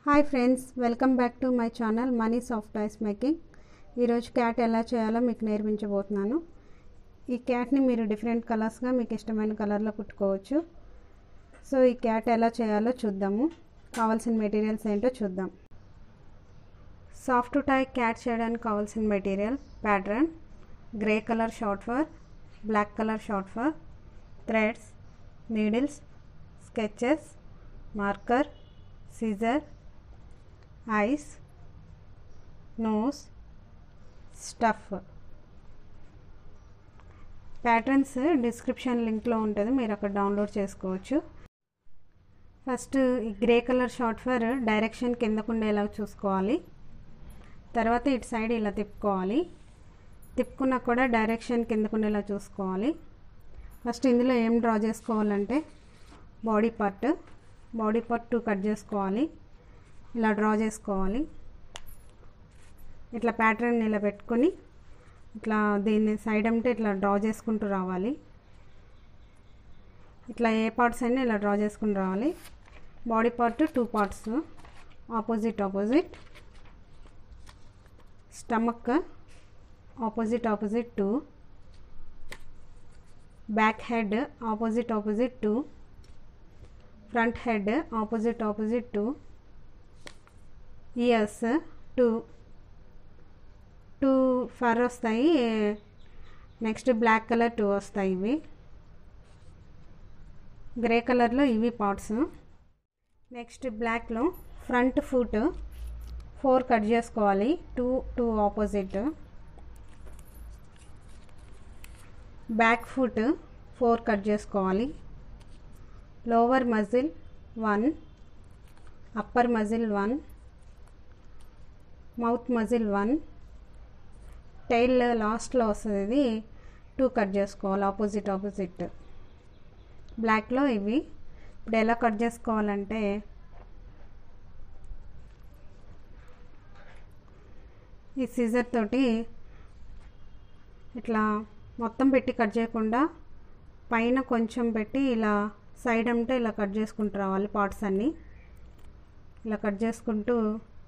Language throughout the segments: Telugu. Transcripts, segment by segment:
hi friends welcome back to my channel Mani soft toys making ఈరోజు క్యాట్ ఎలా చేయాలో మీకు నేర్పించబోతున్నాను ఈ క్యాట్ని మీరు డిఫరెంట్ కలర్స్గా మీకు ఇష్టమైన కలర్లో కుట్టుకోవచ్చు సో ఈ క్యాట్ ఎలా చేయాలో చూద్దాము కావాల్సిన మెటీరియల్స్ ఏంటో చూద్దాం సాఫ్ట్ టాయ్ క్యాట్ చేయడానికి కావాల్సిన material pattern grey colour short fur black colour short fur threads needles sketches marker scissor eyes nose stuff patterns description లింక్లో ఉంటుంది మీరు అక్కడ డౌన్లోడ్ చేసుకోవచ్చు ఫస్ట్ ఈ grey colour short fur direction కిందకు ఉండేలా చూసుకోవాలి తర్వాత ఇటు సైడ్ ఇలా తిప్పుకోవాలి తిప్పుకున్నా కూడా డైరెక్షన్ కిందకు ఉండేలా చూసుకోవాలి ఫస్ట్ ఇందులో ఏం డ్రా చేసుకోవాలంటే body part body part two cut చేసుకోవాలి ఇలా డ్రా చేసుకోవాలి ఇట్లా ప్యాటర్న్ ఇలా పెట్టుకొని ఇట్లా దీన్ని సైడ్ అంటే ఇట్లా డ్రా చేసుకుంటూ రావాలి ఇట్లా ఏ పార్ట్స్ అయినా ఇలా డ్రా చేసుకుని రావాలి body part two parts opposite opposite stomach opposite opposite two back head opposite opposite two front head opposite opposite two ears two two fur వస్తాయి నెక్స్ట్ బ్లాక్ కలర్ టూ వస్తాయి ఇవి గ్రే కలర్లో ఇవి పార్ట్స్ నెక్స్ట్ బ్లాక్లో ఫ్రంట్ ఫుట్ ఫోర్ కట్ చేసుకోవాలి two two opposite back foot four cut చేసుకోవాలి lower muzzle one upper muzzle one mouth muzzle one tail లాస్ట్లో వస్తుంది ఇది టూ కట్ చేసుకోవాలి ఆపోజిట్ ఆపోజిట్ బ్లాక్లో ఇవి ఇప్పుడు ఎలా కట్ చేసుకోవాలంటే ఈ సీజర్ తోటి ఇట్లా మొత్తం పెట్టి కట్ చేయకుండా పైన కొంచెం పెట్టి ఇలా సైడ్ అంటే ఇలా కట్ చేసుకుంటూ రావాలి పార్ట్స్ అన్నీ ఇలా కట్ చేసుకుంటూ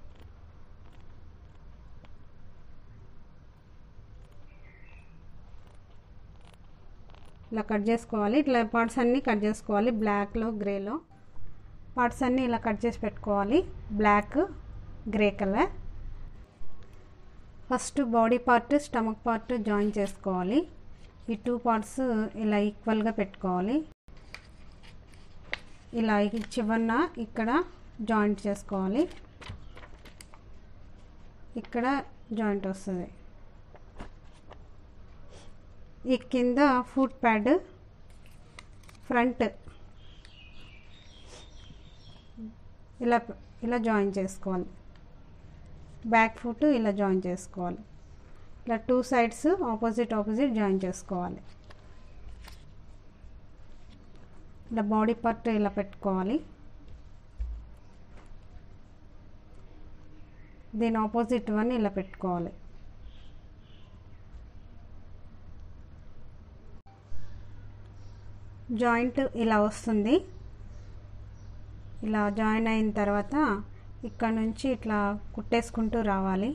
ఇలా కట్ చేసుకోవాలి ఇట్లా పార్ట్స్ అన్నీ కట్ చేసుకోవాలి బ్లాక్లో గ్రేలో పార్ట్స్ అన్నీ ఇలా కట్ చేసి పెట్టుకోవాలి black grey colour first body part stomach part join చేసుకోవాలి ఈ టూ పార్ట్స్ ఇలా ఈక్వల్గా పెట్టుకోవాలి ఇలా చివరన ఇక్కడ జాయింట్ చేసుకోవాలి ఇక్కడ జాయింట్ వస్తుంది ఈ కింద ఫుట్ ప్యాడ్ ఫ్రంట్ ఇలా ఇలా జాయిన్ చేసుకోవాలి బ్యాక్ ఫుట్ ఇలా జాయిన్ చేసుకోవాలి ఇలా two sides opposite opposite join చేసుకోవాలి ఇలా బాడీ పార్ట్ ఇలా పెట్టుకోవాలి దీని ఆపోజిట్ వన్ ఇలా పెట్టుకోవాలి జాయింట్ ఇలా వస్తుంది ఇలా జాయిన్ అయిన తర్వాత ఇక్కడ నుంచి ఇట్లా కుట్టేసుకుంటూ రావాలి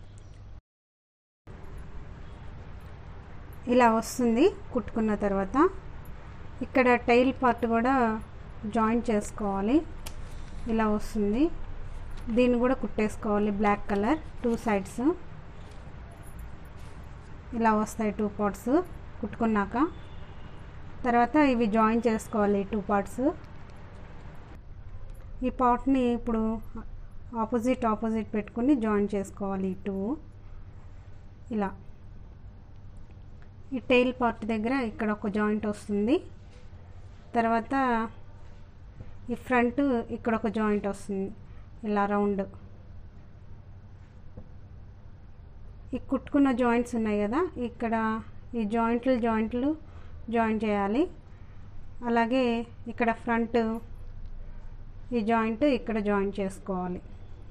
ఇలా వస్తుంది కుట్టుకున్న తర్వాత ఇక్కడ టైల్ పార్ట్ కూడా జాయిన్ చేసుకోవాలి ఇలా వస్తుంది దీన్ని కూడా కుట్టేసుకోవాలి బ్లాక్ కలర్ టూ సైడ్స్ ఇలా వస్తాయి టూ పార్ట్స్ కుట్టుకున్నాక తర్వాత ఇవి జాయిన్ చేసుకోవాలి టూ పార్ట్స్ ఈ పార్ట్ని ఇప్పుడు ఆపోజిట్ ఆపోజిట్ పెట్టుకుని జాయిన్ చేసుకోవాలి ఈ టూ ఇలా ఈ టైల్ పార్ట్ దగ్గర ఇక్కడ ఒక జాయింట్ వస్తుంది తర్వాత ఈ ఫ్రంట్ ఇక్కడ ఒక జాయింట్ వస్తుంది ఇలా రౌండ్ ఈ కుట్టుకున్న జాయింట్స్ ఉన్నాయి కదా ఇక్కడ ఈ జాయింట్లు జాయింట్లు జాయిన్ చేయాలి అలాగే ఇక్కడ ఫ్రంట్ ఈ జాయింట్ ఇక్కడ జాయిన్ చేసుకోవాలి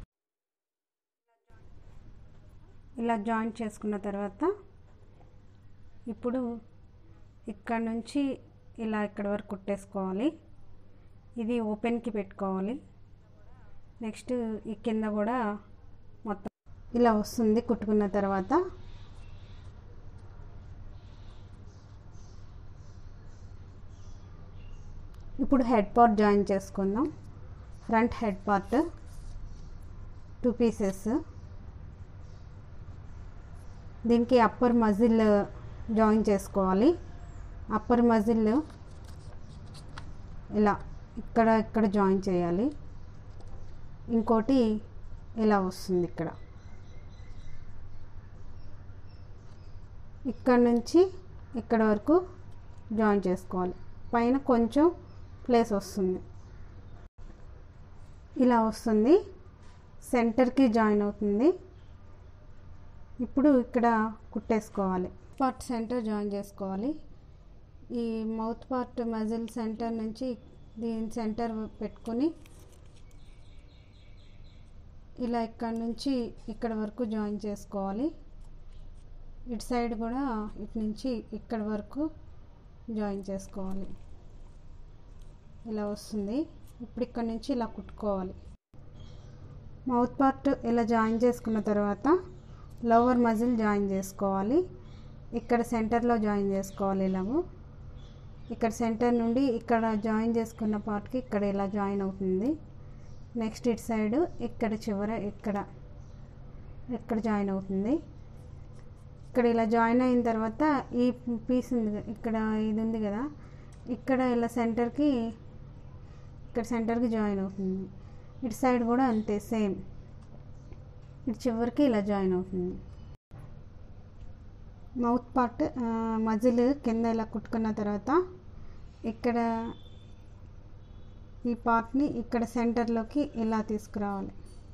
ఇలా జాయిన్ చేసుకున్న తర్వాత ఇప్పుడు ఇక్కడ నుంచి ఇలా ఇక్కడ వరకు కుట్టేసుకోవాలి ఇది ఓపెన్కి పెట్టుకోవాలి నెక్స్ట్ ఈ కింద కూడా మొత్తం ఇలా వస్తుంది కుట్టుకున్న తర్వాత ఇప్పుడు హెడ్ పార్ట్ జాయిన్ చేసుకుందాం front head part two pieces దీనికి అప్పర్ మజిల్ జాయిన్ చేసుకోవాలి అప్పర్ మజిల్ ఇలా ఇక్కడ ఇక్కడ జాయిన్ చేయాలి ఇంకోటి ఇలా వస్తుంది ఇక్కడ ఇక్కడ నుంచి ఇక్కడ వరకు జాయిన్ చేసుకోవాలి పైన కొంచెం ప్లేస్ వస్తుంది ఇలా వస్తుంది సెంటర్కి జాయిన్ అవుతుంది ఇప్పుడు ఇక్కడ కుట్టేసుకోవాలి పార్ట్ సెంటర్ జాయిన్ చేసుకోవాలి ఈ మౌత్ పార్ట్ మజిల్ సెంటర్ నుంచి దీని సెంటర్ పెట్టుకొని ఇలా ఇక్కడ నుంచి ఇక్కడ వరకు జాయిన్ చేసుకోవాలి ఇటు సైడ్ కూడా ఇటు నుంచి ఇక్కడ వరకు జాయిన్ చేసుకోవాలి ఇలా వస్తుంది ఇప్పుడు ఇక్కడ నుంచి ఇలా కుట్టుకోవాలి మౌత్ పార్ట్ ఇలా జాయిన్ చేసుకున్న తర్వాత లోవర్ మజిల్ జాయిన్ చేసుకోవాలి ఇక్కడ సెంటర్లో జాయిన్ చేసుకోవాలి ఇలాగూ ఇక్కడ సెంటర్ నుండి ఇక్కడ జాయిన్ చేసుకున్న పార్ట్కి ఇక్కడ ఇలా జాయిన్ అవుతుంది నెక్స్ట్ ఇటు సైడ్ ఇక్కడ చివర ఇక్కడ ఇక్కడ జాయిన్ అవుతుంది ఇక్కడ ఇలా జాయిన్ అయిన తర్వాత ఈ పీస్ ఉంది కదా, ఇక్కడ ఇది ఉంది కదా ఇక్కడ ఇలా సెంటర్కి ఇక్కడ సెంటర్కి జాయిన్ అవుతుంది ఇటు సైడ్ కూడా అంతే సేమ్ ఇటు చివరికి ఇలా జాయిన్ అవుతుంది మౌత్ పార్ట్ మజిల్ కింద ఇలా కుట్టుకున్న తర్వాత ఇక్కడ ఈ పార్ట్ని ఇక్కడ సెంటర్లోకి ఇలా తీసుకురావాలి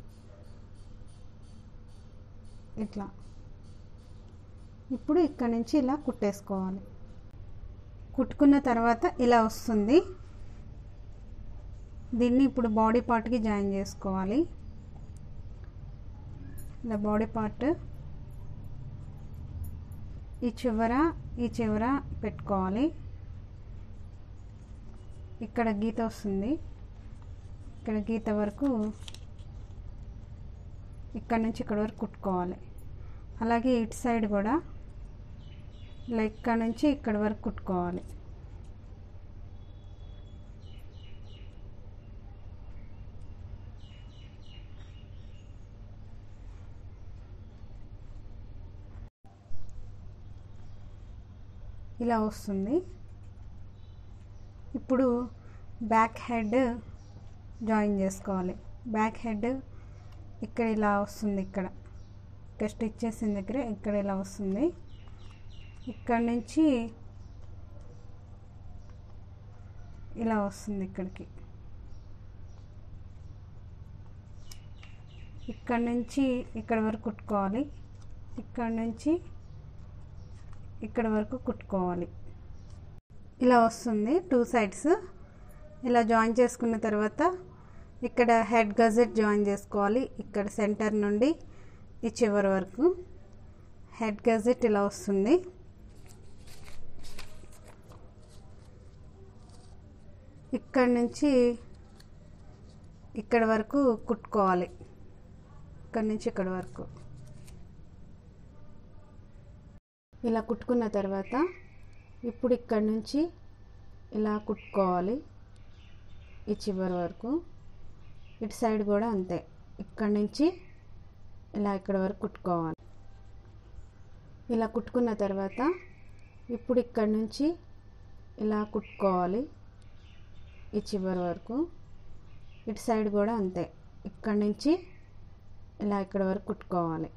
ఇట్లా ఇప్పుడు ఇక్కడ నుంచి ఇలా కుట్టేసుకోవాలి కుట్టుకున్న తర్వాత ఇలా వస్తుంది దీన్ని ఇప్పుడు బాడీ పార్ట్కి జాయిన్ చేసుకోవాలి ఇలా బాడీ పార్ట్ ఈ చివర ఈ చివర పెట్టుకోవాలి ఇక్కడ గీత వస్తుంది ఇక్కడ గీత వరకు ఇక్కడ నుంచి ఇక్కడ వరకు కుట్టుకోవాలి అలాగే ఇటు సైడ్ కూడా ఇలా ఇక్కడ నుంచి ఇక్కడ వరకు కుట్టుకోవాలి ఇలా వస్తుంది ఇప్పుడు బ్యాక్ హెడ్ జాయిన్ చేసుకోవాలి బ్యాక్ హెడ్ ఇక్కడ ఇలా వస్తుంది ఇక్కడ ఇక్కడ స్టిచ్ చేసిన దగ్గర ఇక్కడ ఇలా వస్తుంది ఇక్కడ నుంచి ఇలా వస్తుంది ఇక్కడికి ఇక్కడ నుంచి ఇక్కడ వరకు కుట్టుకోవాలి ఇక్కడ నుంచి ఇక్కడ వరకు కుట్టుకోవాలి ఇలా వస్తుంది టూ సైడ్స్ ఇలా జాయిన్ చేసుకున్న తర్వాత ఇక్కడ హెడ్ గజెట్ జాయిన్ చేసుకోవాలి ఇక్కడ సెంటర్ నుండి ఈ చివరి వరకు హెడ్ గజెట్ ఇలా వస్తుంది ఇక్కడ నుంచి ఇక్కడ వరకు కుట్టుకోవాలి ఇక్కడ నుంచి ఇక్కడ వరకు ఇలా కుట్టుకున్న తర్వాత ఇప్పుడు ఇక్కడ నుంచి ఇలా కుట్టుకోవాలి ఈ చివరి వరకు ఇటు సైడ్ కూడా అంతే ఇక్కడ నుంచి ఇలా ఇక్కడ వరకు కుట్టుకోవాలి ఇలా కుట్టుకున్న తర్వాత ఇప్పుడు ఇక్కడ నుంచి ఇలా కుట్టుకోవాలి ఈ చివరి వరకు ఇటు సైడ్ కూడా అంతే ఇక్కడ నుంచి ఇలా ఇక్కడ వరకు కుట్టుకోవాలి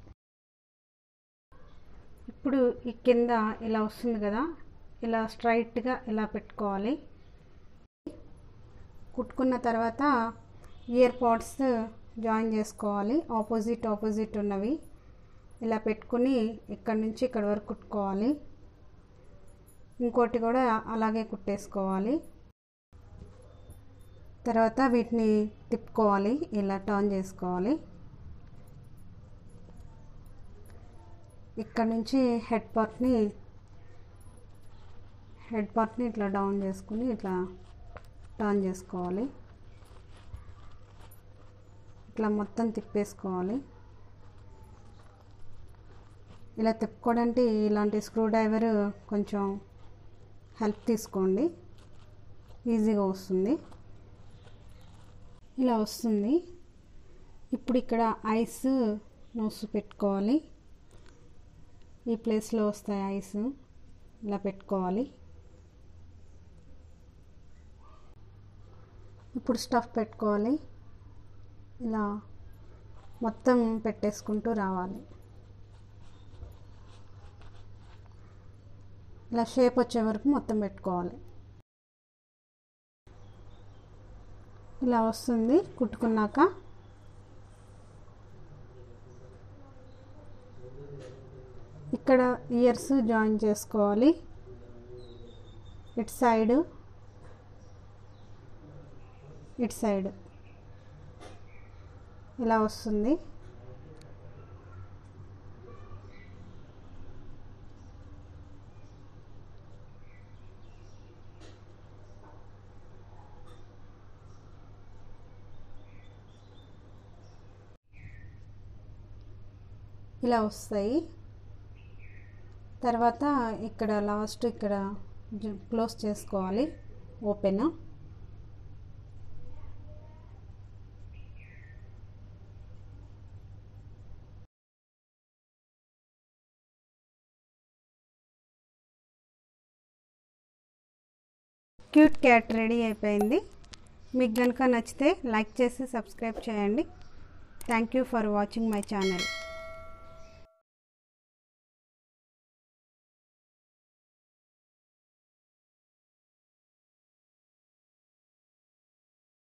ఇప్పుడు ఈ కింద ఇలా వస్తుంది కదా ఇలా స్ట్రైట్గా ఇలా పెట్టుకోవాలి కుట్టుకున్న తర్వాత ఇయర్ పాడ్స్ జాయిన్ చేసుకోవాలి ఆపోజిట్ ఆపోజిట్ ఉన్నవి ఇలా పెట్టుకుని ఇక్కడ నుంచి ఇక్కడ వరకు కుట్టుకోవాలి ఇంకోటి కూడా అలాగే కుట్టేసుకోవాలి తర్వాత వీటిని తిప్పుకోవాలి ఇలా టర్న్ చేసుకోవాలి ఇక్కడ నుంచి హెడ్ పార్ట్ని హెడ్ పార్ట్ని ఇట్లా డౌన్ చేసుకుని ఇట్లా టర్న్ చేసుకోవాలి ఇట్లా మొత్తం తిప్పేసుకోవాలి ఇలా తిప్పుకోవడానికి ఇలాంటి స్క్రూ డ్రైవర్ కొంచెం హెల్ప్ తీసుకోండి ఈజీగా వస్తుంది ఇలా వస్తుంది ఇప్పుడు ఇక్కడ ఐస్ నోస్ పెట్టుకోవాలి ఈ ప్లేస్లో వస్తాయి ఐస్ ఇలా పెట్టుకోవాలి ఇప్పుడు స్టఫ్ పెట్టుకోవాలి ఇలా మొత్తం పెట్టేసుకుంటూ రావాలి ఇలా షేప్ వచ్చే వరకు మొత్తం పెట్టుకోవాలి ఇలా వస్తుంది కుట్టుకున్నాక ఇక్కడ ఇయర్స్ జాయిన్ చేసుకోవాలి ఇటు సైడ్ ఇటు సైడ్ ఇలా వస్తుంది ఇలా వస్తాయి తర్వాత ఇక్కడ లాస్ట్ ఇక్కడ క్లోజ్ చేసుకోవాలి ఓపెన్ క్యూట్ క్యాట్ రెడీ అయిపోయింది మీకు కనుక నచ్చితే లైక్ చేసి సబ్స్క్రైబ్ చేయండి thank you for watching my channel